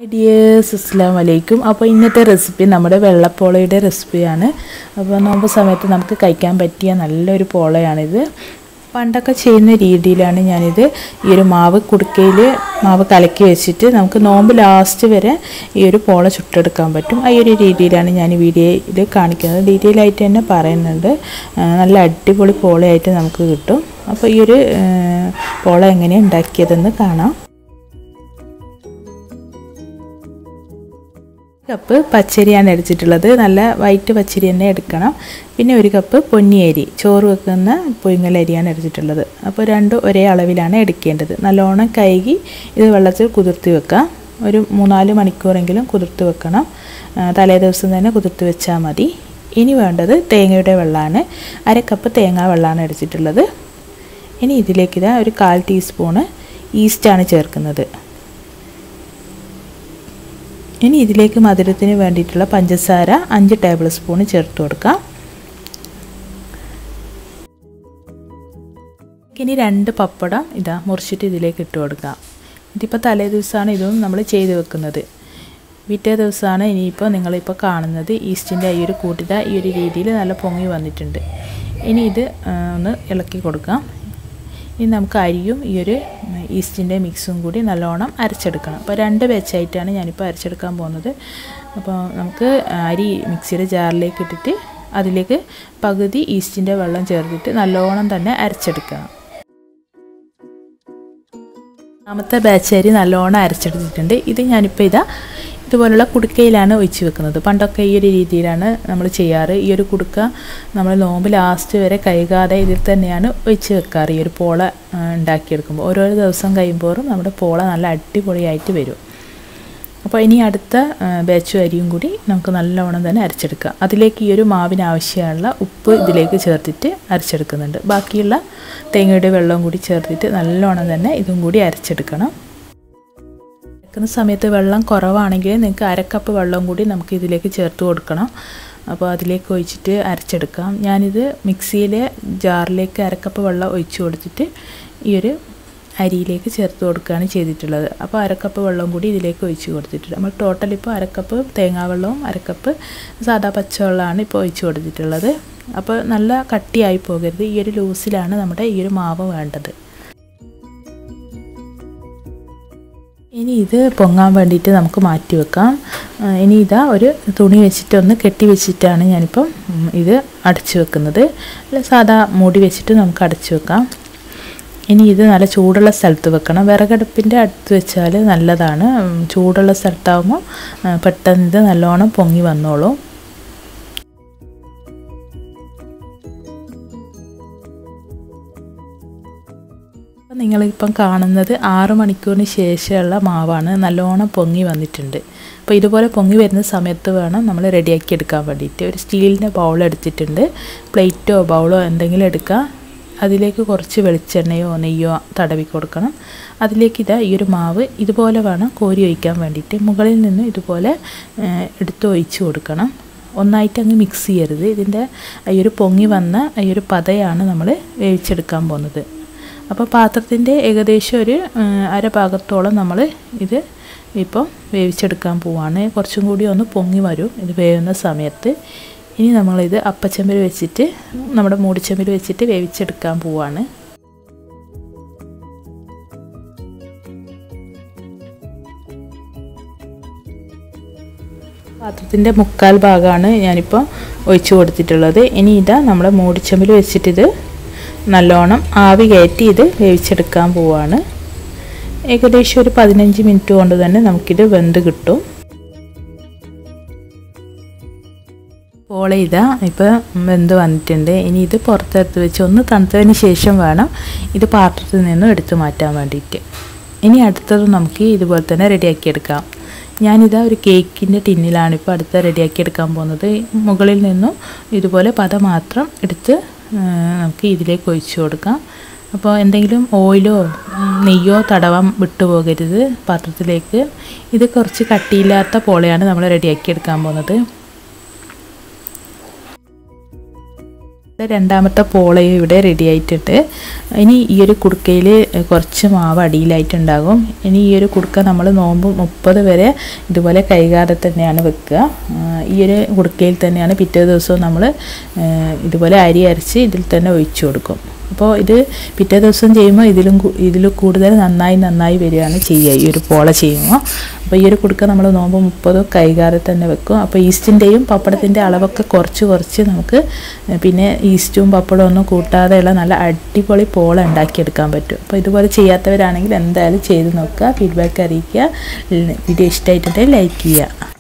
dears അസ്സാം വലൈക്കും അപ്പോൾ ഇന്നത്തെ റെസിപ്പി നമ്മുടെ വെള്ളപ്പോളയുടെ റെസിപ്പിയാണ് അപ്പോൾ നോമ്പ് സമയത്ത് നമുക്ക് കഴിക്കാൻ പറ്റിയ നല്ലൊരു പോളയാണിത് പണ്ടൊക്കെ ചെയ്യുന്ന രീതിയിലാണ് ഞാനിത് ഈ ഒരു മാവ് കുടുക്കയിൽ മാവ് കലക്കി വെച്ചിട്ട് നമുക്ക് നോമ്പ് ലാസ്റ്റ് വരെ ഈ ഒരു പോള ചുട്ടെടുക്കാൻ പറ്റും ആ ഒരു രീതിയിലാണ് ഞാൻ ഈ വീഡിയോയിൽ കാണിക്കുന്നത് ഡീറ്റെയിൽ ആയിട്ട് തന്നെ പറയുന്നുണ്ട് ആ, നല്ല അടിപൊളി പോളയായിട്ട് നമുക്ക് കിട്ടും അപ്പോൾ ഈ ഒരു ആ, പോള എങ്ങനെയാണ് ഉണ്ടാക്കിയതെന്ന് കാണാം കപ്പ് പച്ചരിയാണ് എടുത്തിട്ടുള്ളത് നല്ല വൈറ്റ് പച്ചരി തന്നെ എടുക്കണം പിന്നെ ഒരു കപ്പ് പൊന്നിയരി ചോറ് വെക്കുന്ന പുഴുങ്ങലരിയാണ് എടുത്തിട്ടുള്ളത് അപ്പോൾ രണ്ടും ഒരേ അളവിലാണ് എടുക്കേണ്ടത് നല്ലോണം കഴുകി ഇത് വെള്ളത്തിൽ കുതിർത്തി വെക്കാം ഒരു മൂന്നാല് മണിക്കൂറെങ്കിലും കുതിർത്ത് വെക്കണം ആ, തലേ ദിവസം തന്നെ കുതിർത്ത് വെച്ചാൽ മതി ഇനി വേണ്ടത് തേങ്ങയുടെ വെള്ളമാണ് അര കപ്പ് തേങ്ങാ വെള്ളമാണ് എടുത്തിട്ടുള്ളത് ഇനി ഇതിലേക്ക് ഇതാ ഒരു കാൽ ടീസ്പൂണ് ഈസ്റ്റാണ് ചേർക്കുന്നത് ഇനി ഇതിലേക്ക് മധുരത്തിന് വേണ്ടിയിട്ടുള്ള പഞ്ചസാര അഞ്ച് ടേബിൾ സ്പൂൺ ചേർത്ത് കൊടുക്കാം ഇനി രണ്ട് പപ്പടം ഇതാ മുറിച്ചിട്ട് ഇതിലേക്ക് ഇട്ട് കൊടുക്കാം ഇതിപ്പോൾ തലേ ദിവസമാണ് ഇതും നമ്മൾ ചെയ്ത് വെക്കുന്നത് പിറ്റേ ദിവസമാണ് ഇനിയിപ്പോൾ നിങ്ങളിപ്പോൾ കാണുന്നത് ഈസ്റ്റിൻ്റെ ഈ ഒരു കൂട്ടിത ഈ ഒരു രീതിയിൽ നല്ല പൊങ്ങി വന്നിട്ടുണ്ട് ഇനി ഇത് ആ, ഒന്ന് ഇളക്കി കൊടുക്കാം ഇനി നമുക്ക് അരിയും ഈ ഒരു ഈസ്റ്റിൻ്റെ മിക്സും കൂടി നല്ലോണം അരച്ചെടുക്കണം അപ്പോൾ രണ്ട് ബാച്ചായിട്ടാണ് ഞാനിപ്പോൾ അരച്ചെടുക്കാൻ പോകുന്നത് അപ്പോൾ നമുക്ക് അരി മിക്സിയുടെ ജാറിലേക്ക് ഇട്ടിട്ട് അതിലേക്ക് പകുതി ഈസ്റ്റിൻ്റെ വെള്ളം ചേർത്തിട്ട് നല്ലോണം തന്നെ അരച്ചെടുക്കണം രണ്ടാമത്തെ ബാച്ച് അരി നല്ലോണം അരച്ചെടുത്തിട്ടുണ്ട് ഇത് ഞാനിപ്പോൾ ഇതാ ഇതുപോലുള്ള കുടുക്കയിലാണ് ഒഴിച്ച് വെക്കുന്നത് പണ്ടൊക്കെ ഈ ഒരു രീതിയിലാണ് നമ്മൾ ചെയ്യാറ് ഈ ഒരു കുടുക്ക നമ്മൾ നോമ്പ് ലാസ്റ്റ് വരെ കഴുകാതെ ഇതിൽ തന്നെയാണ് ഒഴിച്ച് വെക്കാറ് ഈ ഒരു പോള ആ, ഉണ്ടാക്കിയെടുക്കുമ്പോൾ ഓരോരോ ദിവസം കഴിയുമ്പോഴും നമ്മുടെ പോള നല്ല അടിപൊളിയായിട്ട് വരും അപ്പോൾ ഇനി അടുത്ത ബാച്ചു അരിയും കൂടി നമുക്ക് നല്ലവണ്ണം തന്നെ അരച്ചെടുക്കാം അതിലേക്ക് ഈ ഒരു മാവിന് ആവശ്യമുള്ള ഉപ്പ് ഇതിലേക്ക് ചേർത്തിട്ട് അരച്ചെടുക്കുന്നുണ്ട് ബാക്കിയുള്ള തേങ്ങയുടെ വെള്ളവും കൂടി ചേർത്തിട്ട് നല്ലവണ്ണം തന്നെ ഇതും കൂടി അരച്ചെടുക്കണം അരക്കുന്ന സമയത്ത് വെള്ളം കുറവാണെങ്കിൽ നിങ്ങൾക്ക് അരക്കപ്പ് വെള്ളം കൂടി നമുക്ക് ഇതിലേക്ക് ചേർത്ത് കൊടുക്കണം അപ്പോൾ അതിലേക്ക് ഒഴിച്ചിട്ട് അരച്ചെടുക്കാം ഞാനിത് മിക്സിയിലെ ജാറിലേക്ക് അരക്കപ്പ് വെള്ളം ഒഴിച്ചു കൊടുത്തിട്ട് ഈ ഒരു അരിയിലേക്ക് ചേർത്ത് കൊടുക്കുകയാണ് ചെയ്തിട്ടുള്ളത് അപ്പോൾ അരക്കപ്പ് വെള്ളം കൂടി ഇതിലേക്ക് ഒഴിച്ച് കൊടുത്തിട്ടുണ്ട് നമ്മൾ ടോട്ടൽ ഇപ്പോൾ അരക്കപ്പ് തേങ്ങാവെള്ളവും അരക്കപ്പ് സാദാ പച്ചവെള്ളമാണ് ഇപ്പോൾ ഒഴിച്ച് കൊടുത്തിട്ടുള്ളത് അപ്പോൾ നല്ല കട്ടിയായി പോകരുത് ഈ ഒരു ലൂസിലാണ് നമ്മുടെ ഈ ഒരു മാവ് വേണ്ടത് ഇനി ഇത് പൊങ്ങാൻ വേണ്ടിയിട്ട് നമുക്ക് മാറ്റി വെക്കാം ആ, ഇനി ഇതാ ഒരു തുണി വെച്ചിട്ട് ഒന്ന് കെട്ടി വെച്ചിട്ടാണ് ഞാനിപ്പം ഉം, ഇത് അടച്ചു വെക്കുന്നത് അല്ല സാധാ മൂടി വെച്ചിട്ട് നമുക്ക് അടച്ചു വെക്കാം ഇനി ഇത് നല്ല ചൂടുള്ള സ്ഥലത്ത് വെക്കണം വിറകടുപ്പിൻ്റെ അടുത്ത് വെച്ചാൽ നല്ലതാണ് ഉം, ചൂടുള്ള സ്ഥലത്താകുമ്പോൾ ആ, പെട്ടെന്ന് ഇത് നല്ലോണം പൊങ്ങി വന്നോളും അപ്പം നിങ്ങളിപ്പം കാണുന്നത് ആറ് മണിക്കൂറിന് ശേഷമുള്ള മാവാണ് നല്ലോണം പൊങ്ങി വന്നിട്ടുണ്ട് അപ്പോൾ ഇതുപോലെ പൊങ്ങി വരുന്ന സമയത്ത് വേണം നമ്മൾ റെഡിയാക്കി എടുക്കാൻ വേണ്ടിയിട്ട് ഒരു സ്റ്റീലിൻ്റെ ബൗൾ എടുത്തിട്ടുണ്ട് പ്ലേറ്റോ ബൗളോ എന്തെങ്കിലും എടുക്കുക അതിലേക്ക് കുറച്ച് വെളിച്ചെണ്ണയോ നെയ്യോ തടവി കൊടുക്കണം അതിലേക്ക് ഇതാ ഈ ഒരു മാവ് ഇതുപോലെ വേണം കോരി ഒഴിക്കാൻ വേണ്ടിയിട്ട് മുകളിൽ നിന്ന് ഇതുപോലെ ഏഹ്, എടുത്ത് ഒഴിച്ച് കൊടുക്കണം ഒന്നായിട്ട് അങ്ങ് മിക്സ് ചെയ്യരുത് ഇതിൻ്റെ ഈ ഒരു പൊങ്ങി വന്ന ഈ ഒരു പതയാണ് നമ്മൾ വേവിച്ചെടുക്കാൻ പോകുന്നത് അപ്പോൾ പാത്രത്തിൻ്റെ ഏകദേശം ഒരു ആ, അരഭാഗത്തോളം നമ്മൾ ഇത് ഇപ്പം വേവിച്ചെടുക്കാൻ പോവാണ് കുറച്ചും കൂടി ഒന്ന് പൊങ്ങി വരും ഇത് വേവുന്ന സമയത്ത് ഇനി നമ്മളിത് അപ്പച്ചമ്പിൽ വെച്ചിട്ട് നമ്മുടെ മൂടിച്ചമ്പിൽ വെച്ചിട്ട് വേവിച്ചെടുക്കാൻ പോവാണ് പാത്രത്തിൻ്റെ മുക്കാൽ ഭാഗമാണ് ഞാനിപ്പോൾ ഒഴിച്ചു കൊടുത്തിട്ടുള്ളത് ഇനി ഇതാ നമ്മൾ മൂടിച്ചമ്പിൽ വെച്ചിട്ടിത് നല്ലോണം ആവി കയറ്റി ഇത് വേവിച്ചെടുക്കാൻ പോവാണ് ഏകദേശം ഒരു പതിനഞ്ച് മിനിറ്റ് കൊണ്ട് തന്നെ നമുക്കിത് വെന്ത് കിട്ടും പോള ഇതാ ഇപ്പോൾ വെന്ത് വന്നിട്ടുണ്ട് ഇനി ഇത് പുറത്തെടുത്ത് വെച്ച് ഒന്ന് തണുത്തതിന് ശേഷം വേണം ഇത് പാത്രത്തിൽ നിന്നും എടുത്തു മാറ്റാൻ വേണ്ടിയിട്ട് ഇനി അടുത്തത് നമുക്ക് ഇതുപോലെ തന്നെ റെഡിയാക്കി എടുക്കാം ഞാനിതാ ഒരു കേക്കിൻ്റെ ടിന്നിലാണ് ഇപ്പോൾ അടുത്ത റെഡിയാക്കി എടുക്കാൻ പോകുന്നത് മുകളിൽ നിന്നും ഇതുപോലെ പത മാത്രം എടുത്ത് ആ, നമുക്ക് ഇതിലേക്ക് ഒഴിച്ചു കൊടുക്കാം അപ്പോൾ എന്തെങ്കിലും ഓയിലോ ഉം, നെയ്യോ തടവാൻ വിട്ടുപോകരുത് പാത്രത്തിലേക്ക് ഇത് കുറച്ച് കട്ടിയില്ലാത്ത പോളയാണ് നമ്മൾ റെഡിയാക്കി എടുക്കാൻ പോകുന്നത് രണ്ടാമത്തെ പോളയും ഇവിടെ റെഡി ആയിട്ടുണ്ട് ഇനി ഈ ഒരു കുടുക്കയിൽ കുറച്ച് മാവ് അടിയിലായിട്ടുണ്ടാകും ഇനി ഈ ഒരു കുടുക്ക നമ്മൾ നോമ്പ് മുപ്പത് വരെ ഇതുപോലെ കൈകാതെ തന്നെയാണ് വെക്കുക ആ, ഈ ഒരു കുടുക്കയിൽ തന്നെയാണ് പിറ്റേ ദിവസവും നമ്മൾ ഇതുപോലെ അരി അരച്ച് ഇതിൽ തന്നെ ഒഴിച്ചു കൊടുക്കും അപ്പോൾ ഇത് പിറ്റേ ദിവസം ചെയ്യുമ്പോൾ ഇതിലും കു- ഇതിൽ കൂടുതൽ നന്നായി നന്നായി വരികയാണ് ചെയ്യുക ഈ ഒരു പോള ചെയ്യുമ്പോൾ അപ്പോൾ ഈ ഒരു കുടുക്ക നമ്മൾ നോമ്പ് മുപ്പത് കൈകാതെ തന്നെ വെക്കും അപ്പോൾ ഈസ്റ്റിൻ്റെയും പപ്പടത്തിൻ്റെ അളവൊക്കെ കുറച്ച് കുറച്ച് നമുക്ക് ഏഹ് പിന്നെ ഈസ്റ്റും പപ്പടവും ഒന്നും കൂട്ടാതെയുള്ള നല്ല അടിപൊളി പോള ഉണ്ടാക്കിയെടുക്കാൻ പറ്റും അപ്പോൾ ഇതുപോലെ ചെയ്യാത്തവരാണെങ്കിൽ എന്തായാലും ചെയ്ത് നോക്കുക ഫീഡ്ബാക്ക് അറിയിക്കുക വീഡിയോ ഇഷ്ടമായിട്ടുണ്ടെങ്കിൽ ലൈക്ക് ചെയ്യുക